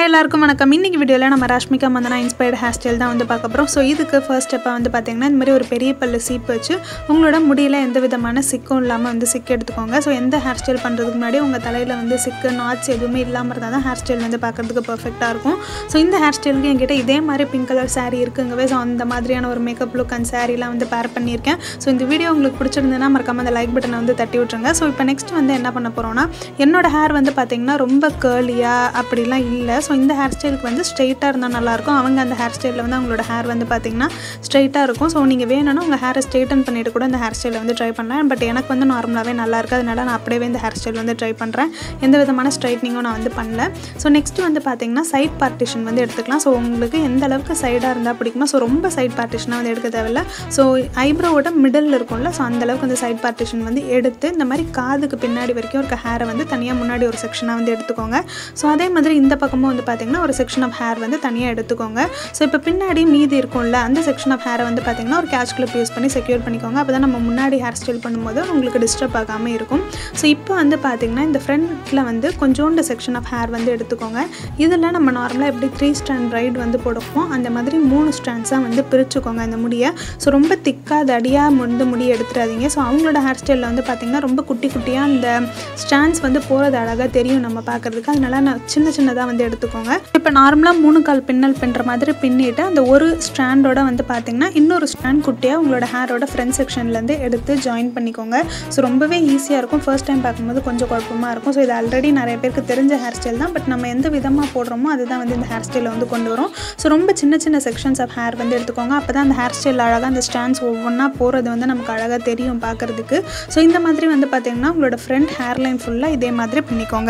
hi எல்லாருக்கும் வணக்கம் இன்னைக்கு வீடியோவில் நம்ம Rashmika Mandanna inspired hair style தான் வந்து பார்க்க போகிறோம் ஸோ இதுக்கு ஃபர்ஸ்ட் ஸ்டெப்பாக வந்து பார்த்தீங்கன்னா இந்த மாதிரி ஒரு பெரிய பல்லு சீப் வச்சு உங்களோட முடியல எந்த விதமான சிக்கும் இல்லாமல் வந்து சிக்கு எடுத்துக்கோங்க ஸோ எந்த ஹேர் ஸ்டைல் பண்ணுறதுக்கு முன்னாடி உங்கள் தலையில் வந்து சிக்கு நாட்ஸ் எதுவுமே இல்லாமல் இருந்தால் தான் ஹேர் ஸ்டைல் வந்து பார்க்கறதுக்கு பர்ஃபெக்டாக இருக்கும் ஸோ இந்த ஹேர் ஸ்டைலுக்கு என்கிட்ட இதே மாதிரி பிங்க் கலர் saree இருக்குங்கவே ஸோ அந்த மாதிரியான ஒரு மேக்கப் லுக் அண்ட் சாரீலாம் வந்து பேர் பண்ணியிருக்கேன் ஸோ இந்த வீடியோ உங்களுக்கு பிடிச்சிருந்ததுன்னா மறக்காம அந்த லைக் பட்டனை வந்து தட்டி விட்ருங்க ஸோ இப்போ நெக்ஸ்ட் வந்து என்ன பண்ண போகிறோம்னா என்னோட ஹேர் வந்து பார்த்தீங்கன்னா ரொம்ப கேர்லியாக அப்படிலாம் இல்லை ஸோ இந்த ஹேர் ஸ்டைலுக்கு வந்து ஸ்ட்ரெயிட்டாக இருந்தால் நல்லாயிருக்கும் அவங்க அந்த ஹேர் ஸ்டைலில் வந்து அவங்களோட ஹேர் வந்து பார்த்தீங்கன்னா ஸ்ட்ரெயிட்டாக இருக்கும் ஸோ நீங்கள் வேணும்னா உங்கள் ஹேரை ஸ்ட்ரெயிட்டன் பண்ணிட்டு கூட இந்த ஹேர் ஸ்டைலை வந்து ட்ரை பண்ணலாம் பட் எனக்கு வந்து நார்மலாகவே நல்லா இருக்குது அதனால நான் அப்படியே இந்த ஹேர் ஸ்டைல் வந்து ட்ரை பண்ணுறேன் எந்த விதமான ஸ்ட்ரைட்னிங்கும் நான் வந்து பண்ணல ஸோ நெக்ஸ்ட் வந்து பார்த்தீங்கன்னா சைட் பார்ட்டிஷன் வந்து எடுத்துக்கலாம் ஸோ உங்களுக்கு எந்த அளவுக்கு சைடாக இருந்தால் பிடிக்குமா ஸோ ரொம்ப சைட் பார்ட்டிஷனாக வந்து எடுக்க தேவையில்ல ஸோ ஐப்ரோவோட மிடில் இருக்கும்ல ஸோ அந்த அளவுக்கு அந்த சைட் பார்ட்டிஷன் வந்து எடுத்து இந்த மாதிரி காதுக்கு பின்னாடி வரைக்கும் இருக்க ஹேரை வந்து தனியாக முன்னாடி ஒரு செக்ஷனாக வந்து எடுத்துக்கோங்க ஸோ அதே மாதிரி இந்த பக்கமும் வந்து பார்த்தீங்கன்னா ஒரு செக்ஷன் ஆஃப் ஹேர் வந்து தனியாக எடுத்துக்கோங்க ஸோ இப்போ பின்னாடி மீதி இருக்கும்ல அந்த செக்ஷன் ஆஃப் ஹேரை வந்து பார்த்தீங்கன்னா ஒரு கேட்ச் கிளிப் யூஸ் பண்ணி செக்யூர் பண்ணிக்கோங்க அப்போ தான் நம்ம முன்னாடி ஹேர் ஸ்டைல் பண்ணும்போது உங்களுக்கு டிஸ்டர்ப் ஆகாமல் இருக்கும் ஸோ இப்போ வந்து பார்த்தீங்கன்னா இந்த ஃப்ரண்ட்டில் வந்து கொஞ்சோண்டு செக்ஷன் ஆஃப் ஹேர் வந்து எடுத்துக்கோங்க இதில் நம்ம நார்மலாக எப்படி த்ரீ ஸ்டாண்ட் ரைட் வந்து போடுவோம் அந்த மாதிரி மூணு ஸ்டாண்ட்ஸாக வந்து பிரிச்சுக்கோங்க அந்த முடியை ஸோ ரொம்ப திக்காக தடியாக வந்து முடியை எடுத்துடாதீங்க ஸோ அவங்களோட ஹேர் ஸ்டைலில் வந்து பார்த்திங்கன்னா ரொம்ப குட்டி குட்டியாக அந்த ஸ்டாண்ட்ஸ் வந்து போகிறது அழகாக தெரியும் நம்ம பார்க்குறதுக்கு அதனால நான் சின்ன சின்னதாக வந்து எடுத்துக்கோங்க இப்போ நார்மலாக மூணு கால் பின்னல் பின்னுற மாதிரி பின்னிட்டு அந்த ஒரு ஸ்டாண்டோட வந்து பார்த்திங்கன்னா இன்னொரு ஸ்டாண்ட் குட்டியாக உங்களோட ஹேரோட ஃப்ரண்ட் செக்ஷன்லேருந்து எடுத்து ஜாயின் பண்ணிக்கோங்க ஸோ ரொம்பவே ஈஸியாக இருக்கும் ஃபர்ஸ்ட் டைம் பார்க்கும்போது கொஞ்சம் குழப்பமாக இருக்கும் ஸோ இது ஆல்ரெடி நிறைய பேருக்கு தெரிஞ்ச ஹேர் ஸ்டைல் தான் பட் நம்ம எந்த விதமாக போடுறோமோ அதுதான் வந்து இந்த ஹேர் ஸ்டைலை வந்து கொண்டு வரும் ஸோ ரொம்ப சின்ன சின்ன செக்ஷன்ஸ் ஆஃப் ஹேர் வந்து எடுத்துக்கோங்க அப்போ தான் அந்த ஹேர் ஸ்டைல் அழகாக அந்த ஸ்டாண்ட்ஸ் ஒவ்வொன்றா போகிறது வந்து நமக்கு அழகாக தெரியும் பார்க்குறதுக்கு ஸோ இந்த மாதிரி வந்து பார்த்திங்கன்னா உங்களோட ஃப்ரண்ட் ஹேர் லைன் ஃபுல்லாக இதே மாதிரி பண்ணிக்கோங்க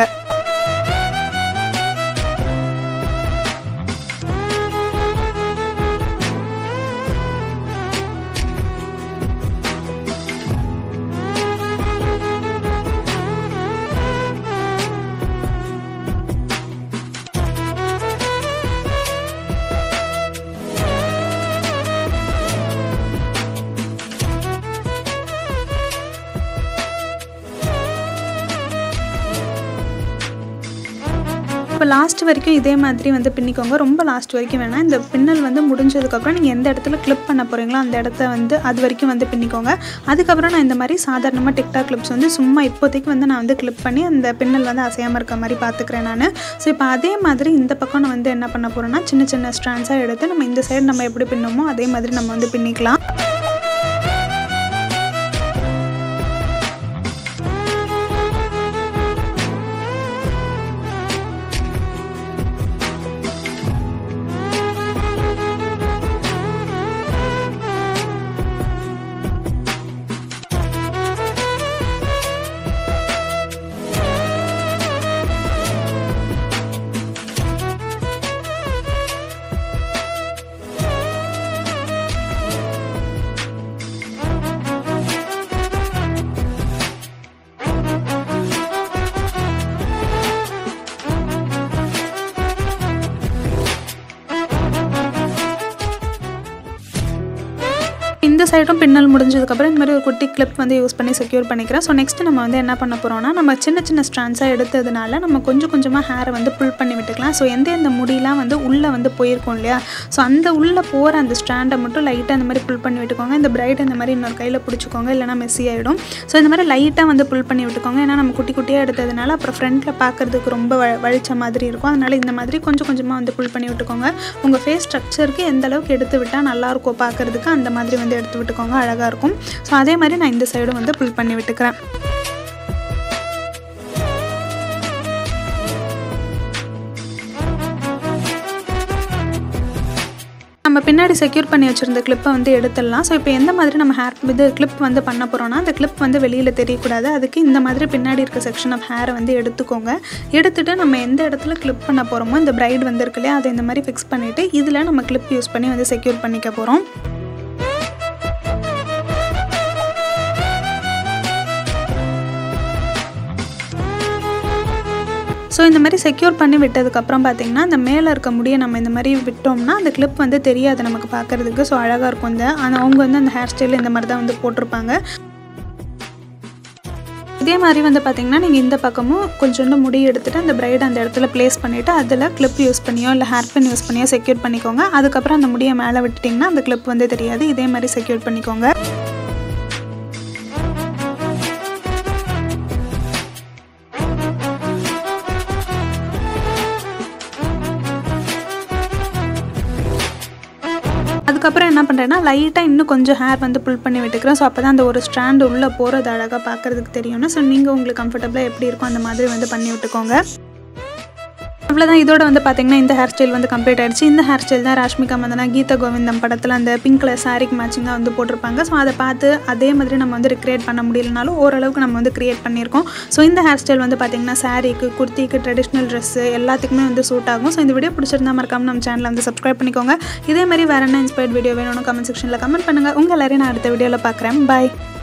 இப்போ லாஸ்ட் வரைக்கும் இதே மாதிரி வந்து பின்னிக்கோங்க ரொம்ப லாஸ்ட் வரைக்கும் வேணாம் இந்த பின்னல் வந்து முடிஞ்சதுக்கப்புறம் நீங்கள் எந்த இடத்துல கிளிப் பண்ண போகிறீங்களோ அந்த இடத்த வந்து அது வரைக்கும் வந்து பின்னிக்கோங்க அதுக்கப்புறம் நான் இந்த மாதிரி சாதாரணமாக டிக்டாக் கிளிப்ஸ் வந்து சும்மா இப்போதைக்கு வந்து நான் வந்து கிளிப் பண்ணி அந்த பின்னல் வந்து அசையாமல் இருக்க மாதிரி பார்த்துக்கிறேன் நான் ஸோ இப்போ அதே மாதிரி இந்த பக்கம் நான் வந்து என்ன பண்ண போகிறேன்னா சின்ன சின்ன ஸ்ட்ராண்ட்ஸாக எடுத்து நம்ம இந்த சைடு நம்ம எப்படி பின்னமோ அதே மாதிரி நம்ம வந்து பின்னிக்கலாம் இந்த சைடும் பின்னல் முடிஞ்சதுக்கப்புறம் இந்த மாதிரி ஒரு குட்டி கிளிப் வந்து யூஸ் பண்ணி செக்யூர் பண்ணிக்கிறேன் ஸோ நெக்ஸ்ட் நம்ம வந்து என்ன பண்ண போகிறோம்னா நம்ம சின்ன சின்ன ஸ்ட்ராண்ட்ஸாக எடுத்ததுனால நம்ம கொஞ்சம் கொஞ்சமாக ஹேரை வந்து புல் பண்ணி விட்டுக்கலாம் ஸோ எந்த எந்த முடியெலாம் வந்து உள்ளே வந்து போயிருக்கும் இல்லையா ஸோ அந்த உள்ளே போகிற அந்த ஸ்டாண்டை மட்டும் லைட்டாக அந்த மாதிரி புல் பண்ணி விட்டுக்கோங்க இந்த பிரைட் இந்த மாதிரி இன்னொரு கையில் பிடிச்சிக்கோங்க இல்லைனா மெஸ்ஸி ஆகிடும் ஸோ இந்த மாதிரி லைட்டாக வந்து புல் பண்ணி விட்டுக்கோங்க ஏன்னா நம்ம குட்டி குட்டியாக எடுத்ததுனால அப்புறம் ஃப்ரண்ட்டில் பார்க்குறதுக்கு ரொம்ப வ வழிச்ச மாதிரி இருக்கும் அதனால் இந்த மாதிரி கொஞ்சம் கொஞ்சமாக வந்து புல் பண்ணி விட்டுக்கோங்க உங்கள் ஃபேஸ் ஸ்ட்ரக்சருக்கு எந்த அளவுக்கு எடுத்து விட்டால் நல்லாயிருக்கும் பார்க்குறதுக்கு அந்த மாதிரி வந்து எடுத்து விட்டுக்கோங்க அழகாக இருக்கும் ஸோ அதே மாதிரி நான் இந்த சைடும் வந்து புல் பண்ணி விட்டுக்கிறேன் நம்ம பின்னாடி செக்யூர் பண்ணி வச்சுருந்த கிளிப்பை வந்து எடுத்துடலாம் ஸோ இப்போ எந்த மாதிரி நம்ம ஹேர் இது கிளிப் வந்து பண்ண போகிறோம்னா அந்த கிளிப் வந்து வெளியில் தெரியக்கூடாது அதுக்கு இந்த மாதிரி பின்னாடி இருக்க செக்ஷன் ஆஃப் ஹேரை வந்து எடுத்துக்கோங்க எடுத்துகிட்டு நம்ம எந்த இடத்துல கிளிப் பண்ண போகிறோமோ இந்த பிரைட் வந்திருக்கு இல்லையா அதை இந்த மாதிரி ஃபிக்ஸ் பண்ணிவிட்டு இதில் நம்ம கிளிப் யூஸ் பண்ணி வந்து செக்யூர் பண்ணிக்க போகிறோம் ஸோ இந்த மாதிரி செக்யூர் பண்ணி விட்டதுக்கப்புறம் பார்த்தீங்கன்னா இந்த மேலே இருக்க முடியை நம்ம இந்த மாதிரி விட்டோம்னா அந்த கிளிப் வந்து தெரியாது நமக்கு பார்க்குறதுக்கு ஸோ அழகாக இருக்கும் இந்த ஆனால் அவங்க வந்து அந்த ஹேர் ஸ்டைல் இந்த மாதிரி தான் வந்து போட்டிருப்பாங்க இதே மாதிரி வந்து பார்த்திங்கன்னா நீங்கள் இந்த பக்கமும் கொஞ்சோண்டு முடி எடுத்துகிட்டு அந்த பிரைட் அந்த இடத்துல ப்ளேஸ் பண்ணிவிட்டு அதில் கிளிப் யூஸ் பண்ணியோ இல்லை ஹேர் பின் யூஸ் பண்ணியோ செக்யூர் பண்ணிக்கோங்க அதுக்கப்புறம் அந்த முடியை மேலே விட்டுட்டிங்கன்னா அந்த கிளிப் வந்து தெரியாது இதே மாதிரி செக்யூர் பண்ணிக்கோங்க அதுக்கப்புறம் என்ன பண்ணுறேன்னா லைட்டாக இன்னும் கொஞ்சம் ஹேர் வந்து புல் பண்ணி விட்டுக்கிறேன் ஸோ அப்போ தான் அந்த ஒரு ஸ்ட்ராண்ட் உள்ளே போகிறது அழகாக பார்க்குறதுக்கு தெரியும்னா ஸோ நீங்கள் உங்களுக்கு கம்ஃபர்டபுளாக எப்படி இருக்கும் அந்த மாதிரி வந்து பண்ணி விட்டுக்கோங்க அவ்வளோதான் இதோட வந்து பார்த்தீங்கன்னா இந்த ஹேர் ஸ்டைல் வந்து கம்ப்ளீட் ஆயிடுச்சு இந்த ஹேர் ஸ்டைல் தான் ராஷ்மிகா மந்தனா கீதா கோவிந்தம் படத்தில் அந்த பிங்க் கலர் சாரிக்கு மேட்சிங்காக வந்து போட்டிருப்பாங்க ஸோ அதை பார்த்து அதே மாதிரி நம்ம வந்து ரிக்ரியேட் பண்ண முடியலனாலும் ஓரளவுக்கு நம்ம வந்து க்ரியேட் பண்ணியிருக்கோம் ஸோ இந்த ஹேர் ஸ்டைல் வந்து பார்த்தீங்கன்னா சாரீக்கு குர்த்திக்கு ட்ரெடிஷ்னல் ட்ரெஸ்ஸு எல்லாத்துக்குமே வந்து சூட் ஆகும் ஸோ இந்த வீடியோ பிடிச்சிருந்தா மறக்காம நம்ம சேனலை வந்து சப்ஸ்கிரைப் பண்ணிக்கோங்க இதே மாதிரி வேறு என்ன இன்ஸ்பயர்ட் வீடியோ வேணும்னு கமெண்ட் செக்ஷனில் கமெண்ட் பண்ணுங்கள் உங்கள் எல்லாரையும் நான் அடுத்த வீடியோவில் பார்க்குறேன் பாய்